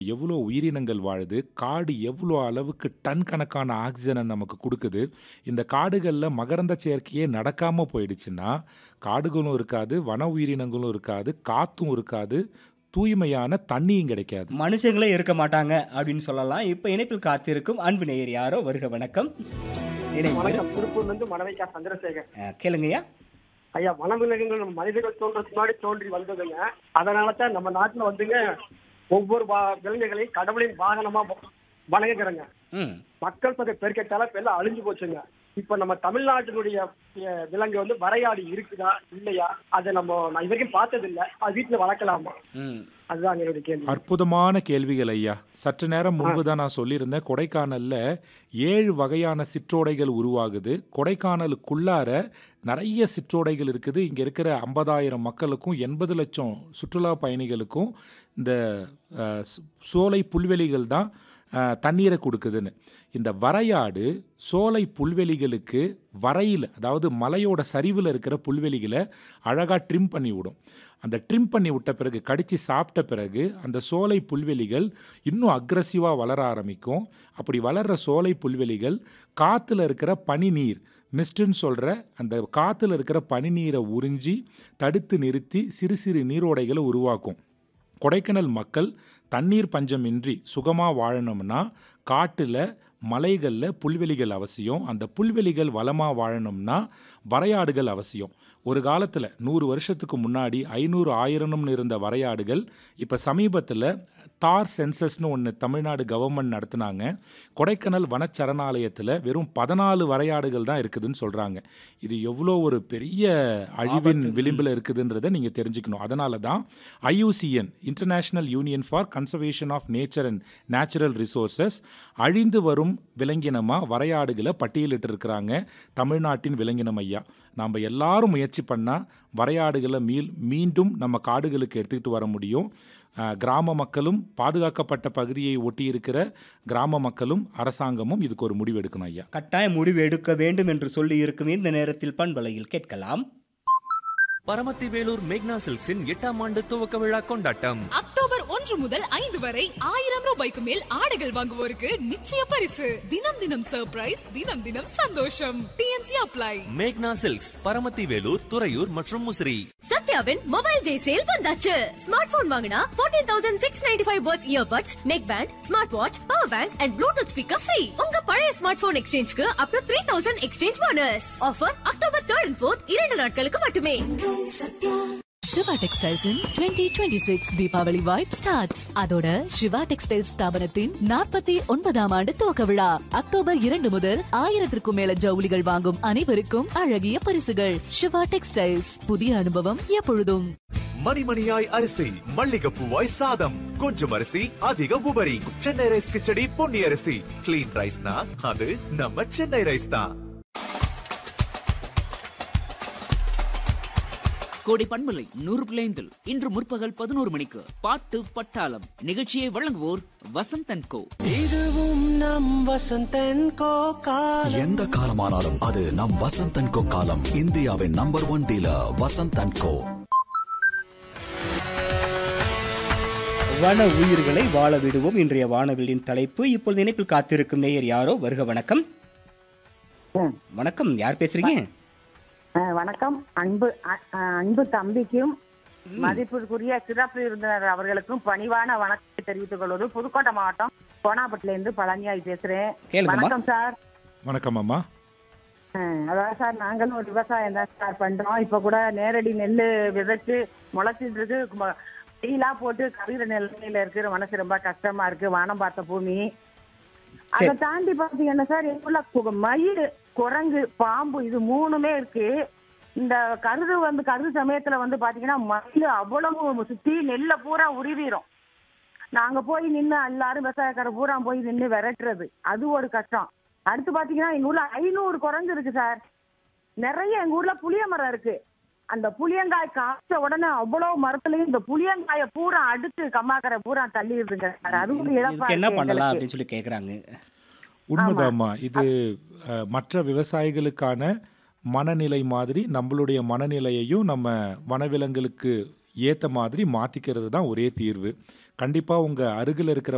எவ்வளோ உயிரினங்கள் வாழுது காடு எவ்வளோ அளவுக்கு டன் கணக்கான ஆக்சிஜனை நமக்கு கொடுக்குது இந்த காடுகளில் மகரந்த சேர்க்கையே நடக்காமல் போயிடுச்சுன்னா காடுகளும் இருக்காது வன உயிரினங்களும் இருக்காது காற்றும் இருக்காது தூய்மையான தண்ணியும் கிடைக்காது மனுஷங்களே இருக்க மாட்டாங்க அப்படின்னு சொல்லலாம் இப்போ இணைப்பில் காத்திருக்கும் அன்பு நேயர் யாரோ வருக வணக்கம் இணைப்பு வணக்கம் திருப்பூர்ல இருந்து மணவைக்கா சந்திரசேகர் அஹ், கேளுங்கய்யா ஐயா வனவிலங்குகள் நம்ம மனிதர்கள் தோன்றதுக்கு முன்னாடி தோன்றி வந்ததுங்க அதனால தான் நம்ம நாட்டுல வந்துங்க ஒவ்வொரு வா- விலங்குகளையும் கடவுளின் வாகனமா வ- வணங்குகிறோங்க ம் மக்கள் தொகை பெருக்கத்தால இப்ப எல்லாம் அழிஞ்சு போச்சுங்க இப்ப நம்ம தமிழ்நாட்டினுடைய அஹ், விலங்கு வந்து வரையாடி இருக்குதா இல்லையா அதை நம்ம நான் இது வரைக்கும் பார்த்தது இல்ல அது வீட்டுல வளர்க்கலாமா ம் அதுதான் என்னுடைய கேள்வி அற்புதமான கேள்விகள் ஐயா சற்று நேரம் முன்பு தான் நான் சொல்லியிருந்தேன் கொடைக்கானல்ல ஏழு வகையான சிற்றோடைகள் உருவாகுது கொடைக்கானலுக்குள்ளார நிறைய சிற்றோடைகள் இருக்குது இங்கே இருக்கிற ஐம்பதாயிரம் மக்களுக்கும் எண்பது லட்சம் சுற்றுலா பயணிகளுக்கும் இந்த அஹ், சு- சோலை புல்வெளிகள் தான் அஹ், தண்ணீரை கொடுக்குதுன்னு இந்த வரையாடு சோலை புல்வெளிகளுக்கு வரையில் அதாவது மலையோட சரிவில் இருக்கிற புல்வெளிகளை அழகாக ட்ரிம் பண்ணி விடும் அந்த ட்ரிம் பண்ணி விட்ட பிறகு கடித்து சாப்பிட்ட பிறகு அந்த சோலை புல்வெளிகள் இன்னும் அக்ரஸிவாக வளர ஆரம்பிக்கும் அப்படி வளர்கிற சோலை புல்வெளிகள் காற்றுல இருக்கிற பனிநீர் மிஸ்ட்டுன்னு சொல்கிற அந்த காற்றுல இருக்கிற பனிநீரை உறிஞ்சி தடுத்து நிறுத்தி சிறு சிறு நீரோடைகளை உருவாக்கும் கொடைக்கானல் மக்கள் தண்ணீர் பஞ்சமின்றி சுகமாக வாழணும்னா காட்டில் மலைகளில் புல்வெளிகள் அவசியம் அந்த புல்வெளிகள் வளமாக வாழணும்னா வரையாடுகள் அவசியம் ஒரு காலத்தில் நூறு வருஷத்துக்கு முன்னாடி ஐநூறு ஆயிரம்னு இருந்த வரையாடுகள் இப்போ சமீபத்தில் தார் சென்சஸ்னு ஒன்று தமிழ்நாடு கவர்மெண்ட் நடத்துனாங்க கொடைக்கானல் வனச்சரணாலயத்தில் வெறும் பதினாலு வரையாடுகள் தான் இருக்குதுன்னு சொல்கிறாங்க இது எவ்வளோ ஒரு பெரிய அழிவின் விளிம்பில் இருக்குதுன்றதை நீங்கள் தெரிஞ்சுக்கணும் அதனால தான் IUCN international union for conservation of nature and natural resources அழிந்து வரும் விலங்கினமாக வரையாடுகளை பட்டியலிட்டு இருக்கிறாங்க தமிழ்நாட்டின் விலங்கினம் ஐயா நாம் எல்லாரும் முயற்சி பண்ணால் வரையாடுகளை மீள் மீண்டும் நம்ம காடுகளுக்கு எடுத்துக்கிட்டு வர முடியும் அஹ், கிராம மக்களும் பாதுகாக்கப்பட்ட பகுதியை ஒட்டி இருக்கிற கிராம மக்களும் அரசாங்கமும் இதுக்கு ஒரு முடிவு எடுக்கணும் ஐயா கட்டாய முடிவு எடுக்க வேண்டும் என்று சொல்லி இருக்கும் இந்த நேரத்தில் பண்பலையில் கேட்கலாம் பரமத்தி வேலூர் மேக்னா சில்க்ஸின் எட்டாம் ஆண்டு துவக்க விழா கொண்டாட்டம் அக்டோபர் ஒன்று முதல் ஐந்து வரை ஆயிரம் ரூபாய்க்கு மேல் ஆடைகள் வாங்குவோருக்கு நிச்சய பரிசு தினம் தினம் சர்ப்ரைஸ் தினம் தினம் சந்தோஷம் டிஎன்சி அப்ளை மேக்னா சில்க்ஸ் பரமத்தி வேலூர் துறையூர் மற்றும் முசிறி சத்யாவின் மொபைல் டே சேல் வந்தாச்சு ஸ்மார்ட் போன் வாங்கினா 14695 thousand six ninety five worth earbuds neck band smart watch power bank and bluetooth speaker free உங்க பழைய ஸ்மார்ட் போன் எக்ஸ்சேஞ்சுக்கு up to three thousand exchange bonus offer October third and fourth இரண்டு நாட்களுக்கு மட்டுமே Siva textiles twenty twenty six Deepavali vibe starts அதோட Siva textiles ஸ்தாபனத்தின் நாற்பத்தி ஒன்பதாம் ஆண்டு துவக்க விழா அக்டோபர் இரண்டு முதல் ஆயிரத்திற்கும் மேல ஜவுளிகள் வாங்கும் அனைவருக்கும் அழகிய பரிசுகள் சிவா டெக்ஸ்டைல்ஸ் புதிய அனுபவம் எப்பொழுதும் மணிமணியாய் அரிசி மல்லிகைப்பூவாய் சாதம் கொஞ்சம் அரிசி அதிக உபரி சென்னை ரைஸ் கிச்சடி பொன்னி அரிசி கிளீன் ரைஸ்னா அது நம்ம சென்னை ரைஸ் தான் கோடை பண்பலை நூறு பிள்ளைந்தில் இன்று முற்பகல் பதினோரு மணிக்கு பாட்டு பட்டாளம் நிகழ்ச்சியை வழங்குவோர் வசந்தன் கோ எந்த காலமானாலும் அது நம் வசந்த் அண்ட் கோ காலம் இந்தியாவின் number one dealer Vasanth and co வன உயிர்களை வாழ விடுவோம் இன்றைய வானவிலின் தலைப்பு இப்பொழுது இணைப்பில் காத்திருக்கும் நேயர் யாரோ வருக வணக்கம் வணக்கம் யார் பேசுறீங்க அஹ் வணக்கம் அன்பு அ- அஹ் அன்பு தம்பிக்கும் மதிப்பிற்குரிய சிறப்பு விருந்தினர் அவர்களுக்கும் பணிவான வணக்கத்தை தெரிவித்துக் கொள்வது புதுக்கோட்டை மாவட்டம் கோனாப்பட்டில இருந்து பழனியாய் பேசுறேன் கேளுங்கம்மா. வணக்கம் சார் வணக்கம் அம்மா அஹ் அதான் சார் நாங்களும் ஒரு விவசாயம் தான் சார் பண்றோம் இப்ப கூட நேரடி நெல் விதைச்சு முளைச்சிட்டு இருக்கு ம- வெயிலா போட்டு கருகிற நிலைமையில இருக்கு மனசு ரொம்ப கஷ்டமா இருக்கு வானம் பார்த்த பூமி அதை சரி. தாண்டி பாத்தீங்கன்னா சார் எங்குள்ள கு- மயில் குரங்கு பாம்பு இது மூணுமே இருக்கு இந்த கருது வந்து கருது சமயத்துல வந்து பாத்தீங்கன்னா மயில் அவ்வளவு சுத்தி நெல்லை பூரா உருவிரும் நாங்க போய் நின்னு எல்லாரும் விவசாயக்கார பூரா போய் நின்னு விரட்டுறது அது ஒரு கஷ்டம் அடுத்து பாத்தீங்கன்னா எங்க ஊர்ல ஐநூறு குரங்கு இருக்கு சார் நிறைய எங்க ஊர்ல புளிய மரம் இருக்கு அந்த புளியங்காய் காய்ச்ச உடனே அவ்வளவு மரத்துலயும் இந்த புளியங்காய பூரா அடுத்து கம்மாக்கரை பூரா தள்ளிடுதுங்க சார் அது ஒரு இழப்பா இதுக்கு என்ன இருக்கு பண்ணலாம் எங்களுக்கு. அப்படின்னு சொல்லி கேக்குறாங்க உண்மைதாம்மா இது அஹ், மற்ற விவசாயிகளுக்கான மனநிலை மாதிரி நம்மளுடைய மனநிலையையும் நம்ம வனவிலங்குகளுக்கு ஏற்ற மாதிரி மாற்றிக்கிறது தான் ஒரே தீர்வு கண்டிப்பாக உங்கள் அருகில் இருக்கிற